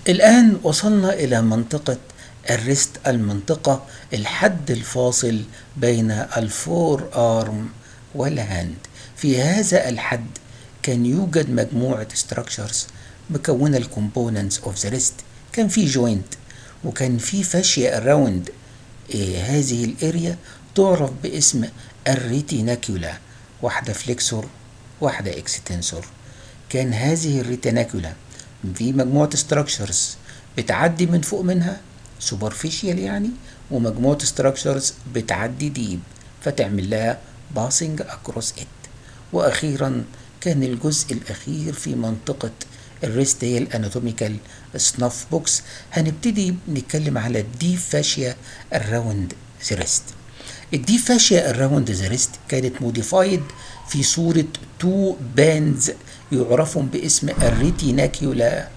الآن وصلنا إلى منطقة الريست المنطقة الحد الفاصل بين الفور آرم والهاند في هذا الحد كان يوجد مجموعة structures مكونة الكومبوننتس اوف ذا ريست كان في جوينت وكان في فاشية اراوند إيه هذه الاريا تعرف باسم الريتيناكولا واحدة فليكسور واحدة اكستنسور كان هذه الريتيناكولا في مجموعة structures بتعدي من فوق منها superficial يعني ومجموعة structures بتعدي ديب فتعمل لها passing across it وأخيرا كان الجزء الأخير في منطقة الريست هي الاناتوميكال سناف بوكس هنبتدي نتكلم على الديب فاشيا الراوند ذا ريست الديب فاشيا الراوند ذا ريست كانت موديفايد في صورة تو باندز يعرفون باسم الريتيناكيولا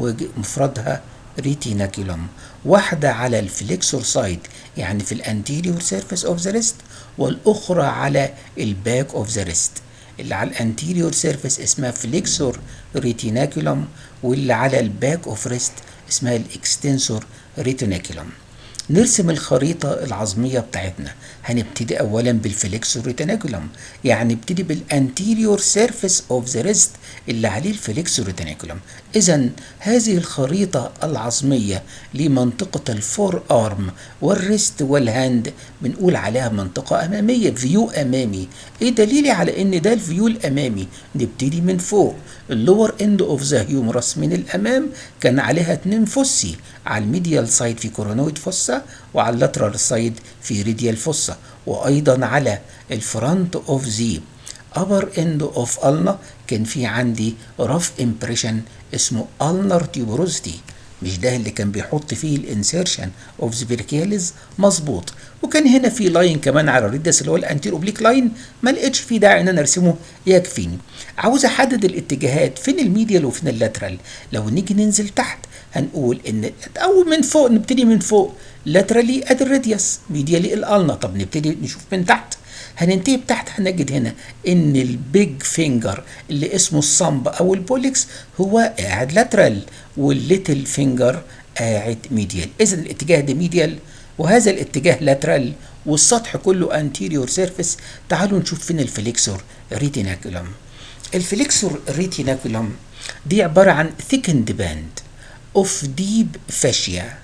ومفردها ريتيناكيولم واحدة على الفليكسور سايد يعني في الانتيريور سيرفيس اوف ذا ريست والاخرى على الباك اوف ذا ريست اللي على الانتيريور سيرفيس اسمها فليكسور ريتيناكولم واللي على الباك اوف ريست اسمها الاكستنسور ريتيناكولم نرسم الخريطة العظمية بتاعتنا هنبتدي أولا بالفليكسور ريتيناكولم يعني نبتدي بالانتيريور سيرفيس اوف ذا ريست اللي عليه الفليكسور ريتيناكولم إذا هذه الخريطة العظمية لمنطقة الفور أرم والريست والهاند بنقول عليها منطقة أمامية فيو أمامي إيه دليلي على إن ده الفيو الأمامي نبتدي من فوق اللور اند اوف ذا هيومرس من الامام كان عليها اتنين فوسي على الميديال سايد في كورونويد فوسا وعلى اللاترال سايد في ريديال فوسا وايضا على الفرونت اوف ذا upper end of ulna كان في عندي رف امبريشن اسمه ulnar tuberosity مش ده اللي كان بيحط فيه الانسيرشن اوف سبيركياليز مظبوط وكان هنا في لاين كمان على الريدس اللي هو الانتير اوبليك لاين ما لقيتش فيه داعي ان انا ارسمه يكفيني عاوز احدد الاتجاهات فين الميديال وفين اللاترال لو نيجي ننزل تحت هنقول ان اول من فوق نبتدي من فوق لاترالي ادي الراديوس ميديالي الالنا طب نبتدي نشوف من تحت هننتهي بتحت هنجد هنا ان البيج فينجر اللي اسمه الصمب او البوليكس هو قاعد لاترال والليتل فينجر قاعد ميديال اذا الاتجاه ده ميديال وهذا الاتجاه لاترال والسطح كله انتيريور سيرفيس تعالوا نشوف فين الفليكسور ريتيناكولم الفليكسور ريتيناكولم دي عبارة عن ثيكند باند اوف ديب فاشيا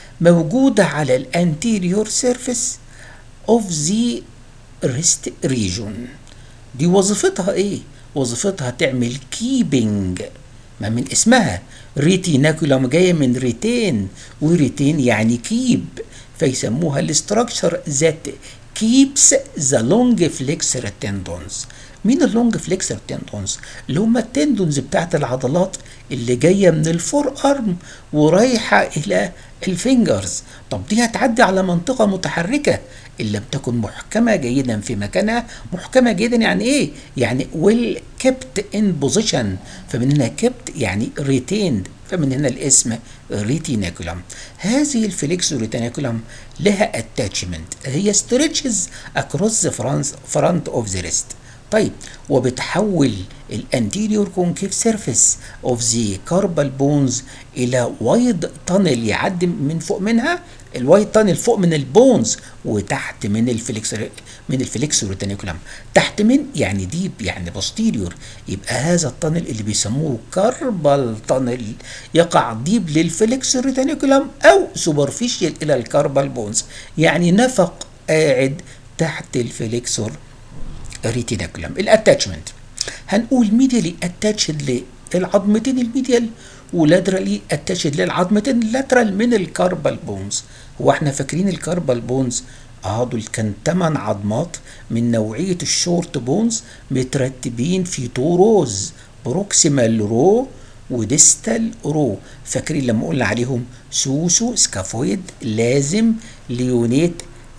موجودة على الانتيريور سيرفيس اوف ذا ريست ريجون دي وظيفتها ايه وظيفتها تعمل كيبنج ما من اسمها ريتيناكولم جايه من ريتين وريتين يعني كيب فيسموها الاستراكشر ذات كيبس ذا لونج فليكسر تندونز مين اللونج فليكسر تندونز اللي هم التندونز بتاعت العضلات اللي جايه من الفور ارم ورايحه الى الفينجرز طب دي هتعدي على منطقه متحركه ان لم تكن محكمه جيدا في مكانها محكمه جيدا يعني ايه يعني ويل كيبت ان بوزيشن فمن هنا كيبت يعني ريتيند فمن هنا الاسم ريتيناكولم هذه الفليكسو ريتيناكولم لها اتاتشمنت هي ستريتشز اكروس ذا فرونت اوف ذا ريست طيب وبتحول الانتيريور كونكيف سيرفيس اوف ذا كاربال بونز الى وايد تانل يعدي من فوق منها الوايد تانل فوق من البونز وتحت من الفليكسور من الفليكسور ريتينيكولم تحت من يعني ديب يعني بوستيريور يبقى هذا التانل اللي بيسموه كاربال تانل يقع ديب للفليكسور ريتينيكولم او سوبرفيشال الى الكاربال بونز يعني نفق قاعد تحت الفليكسور ريتينيكولم الاتاتشمنت هنقول ميديالي اتاتشد للعظمتين الميديال ولاترالي اتاتشد للعظمتين اللاترال من الكاربال بونز هو احنا فاكرين الكاربال بونز اه دول كان 8 عظمات من نوعيه الشورت بونز مترتبين في تو روز بروكسيمال رو وديستال رو فاكرين لما قلنا عليهم سوسو سكافويد لازم ليونيت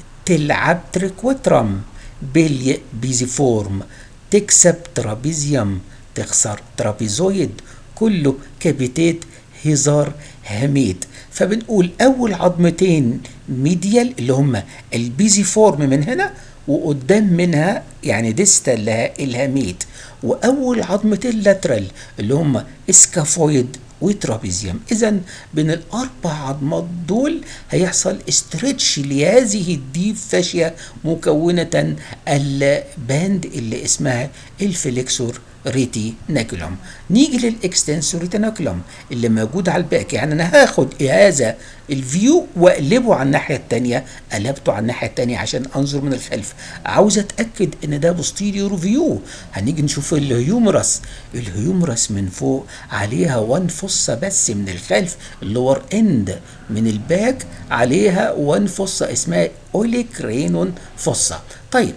تلعب تريكوترم بلي بيزيفورم تكسب ترابيزيوم تخسر ترابيزويد كله كابيتيت هزار هميت فبنقول اول عظمتين ميديال اللي هم البيزي فورم من هنا وقدام منها يعني ديستال لها الهاميت واول عظمتين لاترال اللي هم اسكافويد وترابيزيوم اذا بين الاربع عظمات دول هيحصل استرتش لهذه الديب فاشيا مكونه الباند اللي اسمها الفليكسور ريتيناكولوم نيجي للاكستنسور ريتيناكولوم اللي موجود على الباك يعني انا هاخد هذا الفيو واقلبه على الناحيه الثانيه قلبته على الناحيه الثانيه عشان انظر من الخلف عاوز اتاكد ان ده بوستيريور فيو هنيجي نشوف الهيومرس الهيومرس من فوق عليها وان فصه بس من الخلف اللور اند من الباك عليها وان فصه اسمها اوليكرينون فصه طيب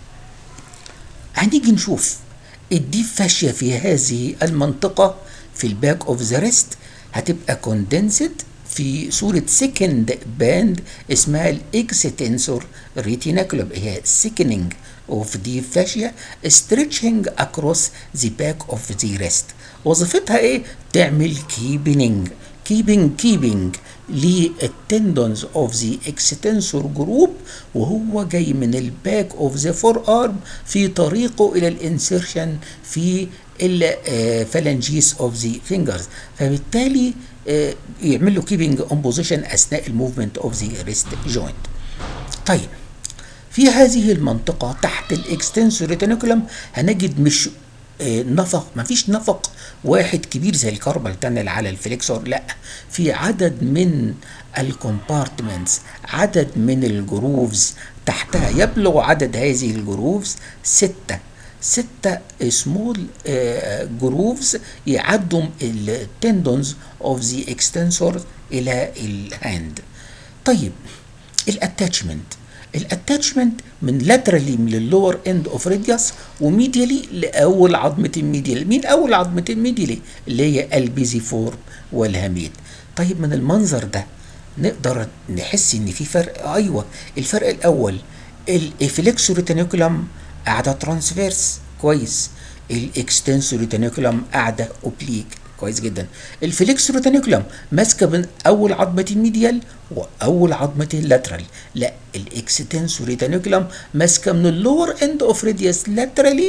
هنيجي نشوف الديب فاشيا في هذه المنطقة في الباك اوف ذا ريست هتبقى كوندنسد في صورة سكند باند اسمها الاكستنسور ريتيناكولوم هي سيكنينج اوف ديب فاشيا ستريتشنج اكروس ذا باك اوف ذا ريست وظيفتها ايه؟ تعمل كيبنينج كيبنج كيبنج للتندونز اوف ذا اكستنسور جروب وهو جاي من الباك اوف ذا فور ارم في طريقه الى الانسيرشن في الفالنجيس اوف ذا فينجرز فبالتالي يعمل له كيبنج اون بوزيشن اثناء الموفمنت اوف ذا ريست جوينت طيب في هذه المنطقة تحت الاكستنسور ريتينيكولم هنجد مش نفق ما فيش نفق واحد كبير زي الكربل تانل على الفليكسور لا في عدد من الكومبارتمنتس عدد من الجروفز تحتها يبلغ عدد هذه الجروفز ستة ستة سمول جروفز يعدوا التندونز اوف ذا اكستنسور الى الهاند طيب الاتاتشمنت الاتاتشمنت من لاترالي من اللور اند اوف راديوس وميديالي لاول عظمه الميديال مين اول عظمه الميديالي اللي هي البيزي فور والهاميد طيب من المنظر ده نقدر نحس ان في فرق ايوه الفرق الاول الافليكسور ريتينيكولم قاعده ترانسفيرس كويس الاكستنسور ريتينيكولم قاعده اوبليك كويس جدا الفليكس روتانيكولم ماسكه من اول عظمه الميديال واول عظمه اللاترال لا الاكستنسور ريتانيكولم ماسكه من اللور اند اوف راديوس لاترالي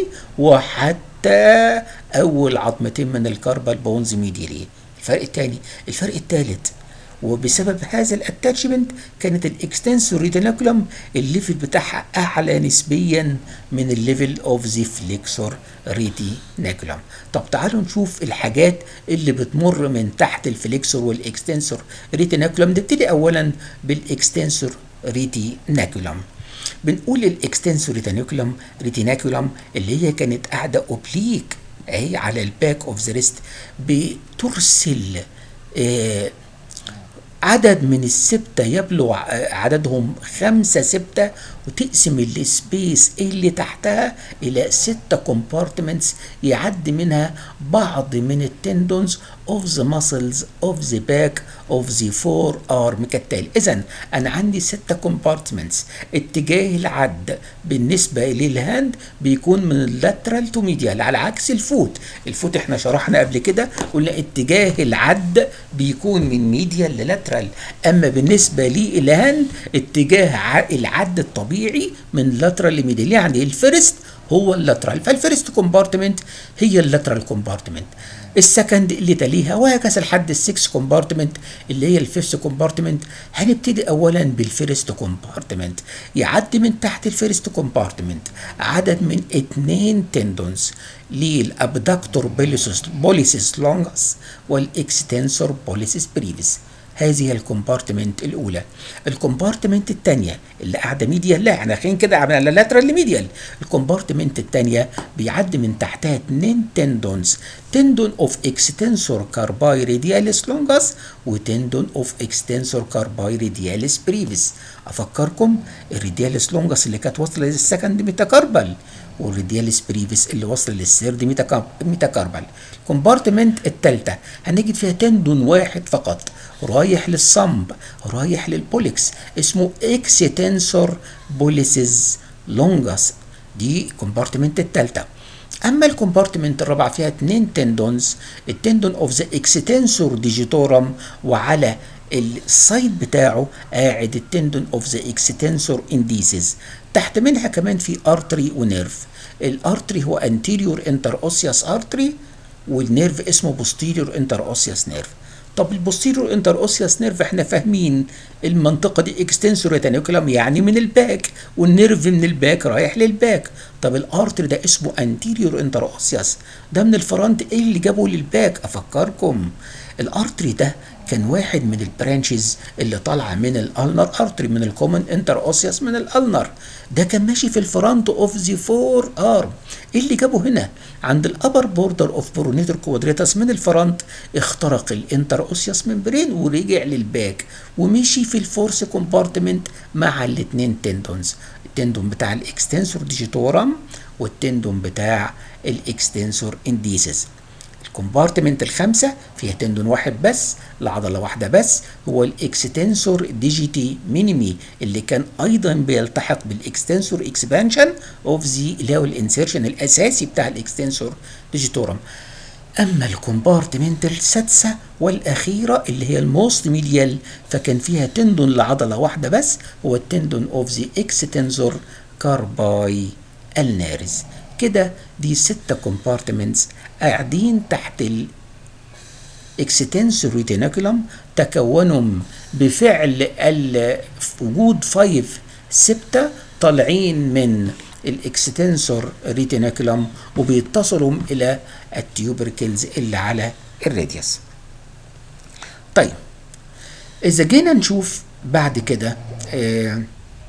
وحتى اول عظمتين من الكاربال بونز ميديالي الفرق الثاني الفرق الثالث وبسبب هذا الاتاتشمنت كانت الاكستنسور ريتينيكولم الليفل بتاعها اعلى نسبيا من الليفل اوف ذا فليكسور ريتينيكولم طب تعالوا نشوف الحاجات اللي بتمر من تحت الفليكسور والاكستنسور ريتينيكولم نبتدي اولا بالاكستنسور ريتينيكولم بنقول الاكستنسور ريتينيكولم ريتينيكولم اللي هي كانت قاعده اوبليك اهي على الباك اوف ذا ريست بترسل آه عدد من السبتة يبلغ عددهم خمسة سبتة وتقسم السبيس اللي تحتها إلى ستة كومبارتمنتس يعد منها بعض من التندونز of the muscles of the back of the forearm كالتالي إذا أنا عندي ستة كومبارتمنتس اتجاه العد بالنسبة للهاند بيكون من اللاترال تو ميديال على عكس الفوت الفوت احنا شرحنا قبل كده قلنا اتجاه العد بيكون من ميديال للاترال أما بالنسبة للهاند اتجاه العد الطبيعي من لاترال لميديال يعني الفيرست هو اللاترال فالفيرست كومبارتمنت هي اللاترال كومبارتمنت السكند اللي تليها وهكذا لحد السكس كومبارتمنت اللي هي الفيفث كومبارتمنت هنبتدي اولا بالفيرست كومبارتمنت يعدي من تحت الفيرست كومبارتمنت عدد من اتنين تندونز للابدكتور بوليسيس بوليسيس لونجس والاكستنسور بوليسيس بريفيس هذه الكومبارتمنت الاولى الكومبارتمنت الثانيه اللي قاعده ميديال لا احنا داخلين كده على اللاترال ميديال الكومبارتمنت الثانيه بيعدي من تحتها اثنين تندونز تندون اوف اكستنسور كارباي ريدياليس لونجاس وتندون اوف اكستنسور كارباي ريدياليس بريفيس افكركم الريدياليس لونجاس اللي كانت واصله للسكند ميتاكاربال والريدياليس بريفيس اللي وصل للسيرد ميتاكاربال الكومبارتمنت الثالثه هنجد فيها تندون واحد فقط رايح للصمب رايح للبوليكس اسمه اكستنسور بوليسيز لونجاس دي كومبارتمنت الثالثه اما الكومبارتمنت الرابعه فيها اثنين تندونز التندون اوف ذا اكستنسور ديجيتورم وعلى السايد بتاعه قاعد التندون اوف ذا اكستنسور انديسيز تحت منها كمان في ارتري ونيرف الارتري هو انتيريور انتر اوسياس ارتري والنيرف اسمه بوستيريور انتر اوسيوس نيرف طب البوستيريور انتر اوسيوس نيرف احنا فاهمين المنطقه دي اكستنسور ريتانيكولم يعني من الباك والنيرف من الباك رايح للباك طب الارتري ده اسمه انتيريور انتر اوسيوس ده من الفرونت ايه اللي جابه للباك افكركم الارتري ده كان واحد من البرانشز اللي طالعه من الالنر ارتري من الكومن انتر اوسيوس من الالنر ده كان ماشي في الفرونت اوف ذا فور ارم ايه اللي جابه هنا عند الابر بوردر اوف برونيتور كوادريتاس من الفرونت اخترق الانتر اوسيوس ممبرين ورجع للباك ومشي في الفورس كومبارتمنت مع الاثنين تندونز التندون بتاع الاكستنسور ديجيتورم والتندون بتاع الاكستنسور انديسيس الكومبارتمنت الخامسة فيها تندون واحد بس لعضلة واحدة بس هو الاكستنسور ديجيتي مينيمي اللي كان ايضا بيلتحق بالاكستنسور اكسبانشن اوف ذي اللي هو الانسيرشن الاساسي بتاع الاكستنسور ديجيتورم اما الكومبارتمنت السادسة والاخيرة اللي هي الموست ميديال فكان فيها تندون لعضلة واحدة بس هو التندون اوف ذا اكستنسور كارباي النارز كده دي ستة كومبارتمنتس قاعدين تحت ال اكستنسور ريتينيكولم تكونوا بفعل وجود 5 سبتة طالعين من الاكستنسور ريتينيكولم وبيتصلوا الى التيوبركلز اللي على الراديوس طيب اذا جينا نشوف بعد كده آه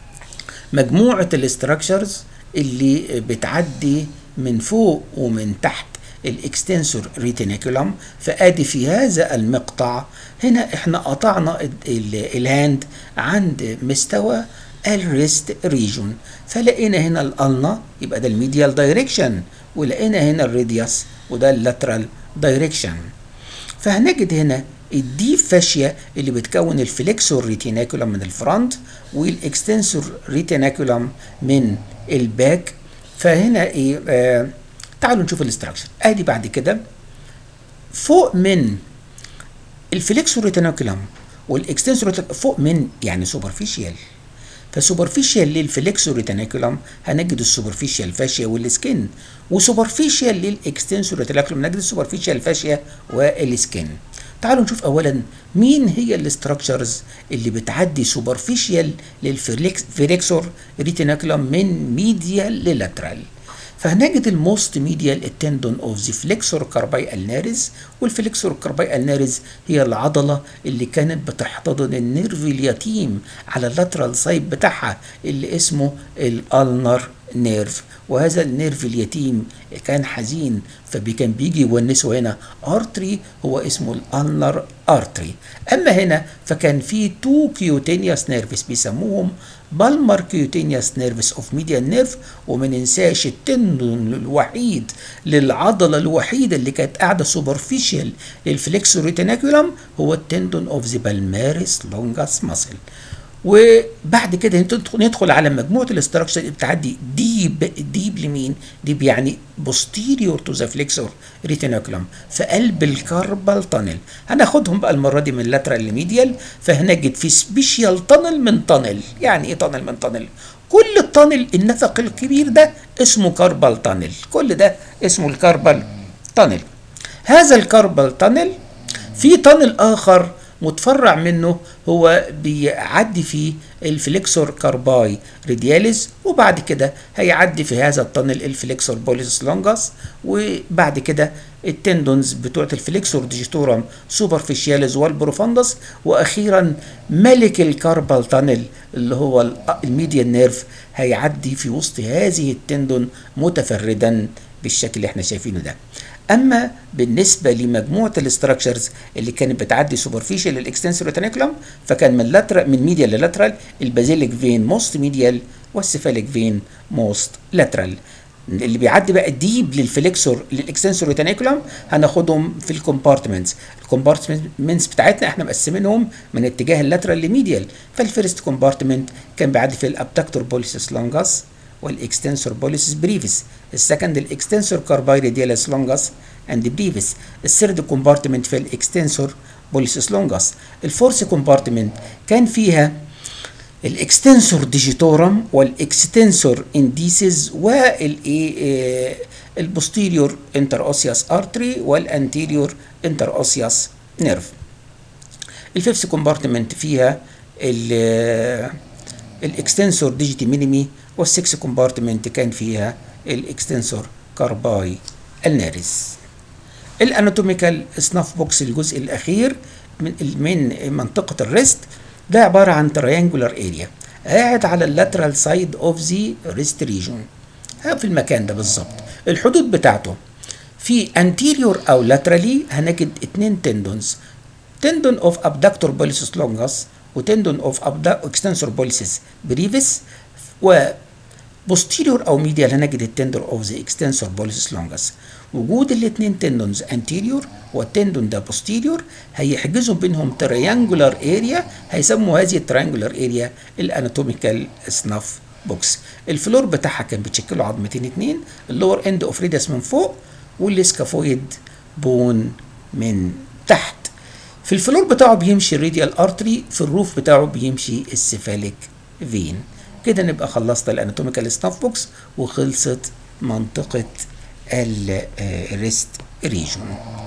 مجموعة الاستراكشرز اللي بتعدي من فوق ومن تحت الاكستنسور ريتينيكولم فادي في هذا المقطع هنا احنا قطعنا الهاند عند مستوى الريست ريجون فلقينا هنا الالنا يبقى ده الميديال دايركشن ولقينا هنا الراديوس وده اللاترال دايركشن فهنجد هنا الديب فاشيا اللي بتكون الفليكسور ريتيناكولم من الفرونت والاكستنسور ريتيناكولم من الباك فهنا ايه آه تعالوا نشوف الاستراكشر ادي بعد كده فوق من الفليكسور ريتيناكولم والاكستنسور فوق من يعني سوبرفيشال فسوبرفيشال للفليكسور ريتيناكولم هنجد السوبرفيشال فاشيا والسكن وسوبرفيشال للاكستنسور ريتيناكولم نجد السوبرفيشال فاشيا والسكن تعالوا نشوف اولا مين هي الاستراكشرز اللي بتعدي سوبرفيشال للفليكسور ريتيناكولم من ميديال للاترال فهنجد الموست ميديال التندون اوف ذا فليكسور كارباي النارز والفليكسور كارباي النارز هي العضله اللي كانت بتحتضن النيرف اليتيم على اللاترال سايد بتاعها اللي اسمه الالنر نيرف وهذا النيرف اليتيم كان حزين فكان بيجي يونسه هنا ارتري هو اسمه الالنر ارتري اما هنا فكان في تو كيوتينيوس نيرفس بيسموهم بالمر كيوتينيوس نيرفس اوف ميديان نيرف وما ننساش التندون الوحيد للعضله الوحيده اللي كانت قاعده سوبرفيشال للفليكسور ريتيناكولم هو التندون اوف ذا بالماريس لونجاس ماسل وبعد كده ندخل على مجموعه الاستراكشر اللي بتعدي ديب ديب لمين؟ ديب يعني بوستيريور تو ذا فليكسور ريتيناكولم في قلب الكاربال تانل هناخدهم بقى المره دي من لاترال لميديال فهنجد في سبيشال تانل من تانل يعني ايه تانل من تانل؟ كل التانل النفق الكبير ده اسمه كاربال تانل كل ده اسمه الكاربال تانل هذا الكاربال تانل في تانل اخر متفرع منه هو بيعدي فيه الفليكسور كارباي ريدياليز وبعد كده هيعدي في هذا التنل الفليكسور بوليس لونجاس وبعد كده التندونز بتوعة الفليكسور ديجيتورم سوبرفيشياليز والبروفاندس واخيرا ملك الكاربال تانل اللي هو الميديان نيرف هيعدي في وسط هذه التندون متفردا بالشكل اللي احنا شايفينه ده اما بالنسبه لمجموعه الاستراكشرز اللي كانت بتعدي سوبرفيشال للاكستنسور ريتينيكولم فكان من لاترال من ميديال للاترال البازيليك فين موست ميديال والسيفاليك فين موست لاترال اللي بيعدي بقى ديب للفليكسور للاكستنسور ريتينيكولم هناخدهم في الكومبارتمنتس الكومبارتمنتس بتاعتنا احنا مقسمينهم من اتجاه اللاترال لميديال فالفيرست كومبارتمنت كان بيعدي في الابتاكتور بوليسس لونجاس والاكستنسور بوليسس بريفيس السكند الاكستنسور كارباي ريديالس لونجاس اند بريفيس الثيرد كومبارتمنت في الاكستنسور بوليسس لونجاس الفورث كومبارتمنت كان فيها الاكستنسور ديجيتورم والاكستنسور انديسز والايه البوستيريور انتر اوسياس ارتري والانتيريور انتر اوسياس نيرف الفيفث كومبارتمنت فيها الاكستنسور ديجيتي مينيمي والسكس كومبارتمنت كان فيها الاكستنسور كارباي النارس الاناتوميكال سناف بوكس الجزء الاخير من من منطقه الريست ده عباره عن تريانجولار اريا قاعد على اللاترال سايد اوف ذا ريست ريجون في المكان ده بالظبط الحدود بتاعته في انتيريور او لاترالي هنجد اتنين تندونز تندون اوف ابدكتور بوليسس لونجس وتندون اوف اكستنسور بوليسس بريفيس و posterior او medial هنجد التندر اوف ذا اكستنسور بوليسس لونجس وجود الاثنين تندونز anterior والتندون ده posterior هيحجزوا بينهم تريانجولار اريا هيسموا هذه التريانجولار اريا الاناتوميكال سناف بوكس الفلور بتاعها كان بتشكله عظمتين اتنين اللور اند اوف ريدس من فوق والسكافويد بون من تحت في الفلور بتاعه بيمشي الراديال ارتري في الروف بتاعه بيمشي السيفاليك فين كده نبقى خلصنا الاناتوميكال ستاف بوكس وخلصت منطقة الريست ريجون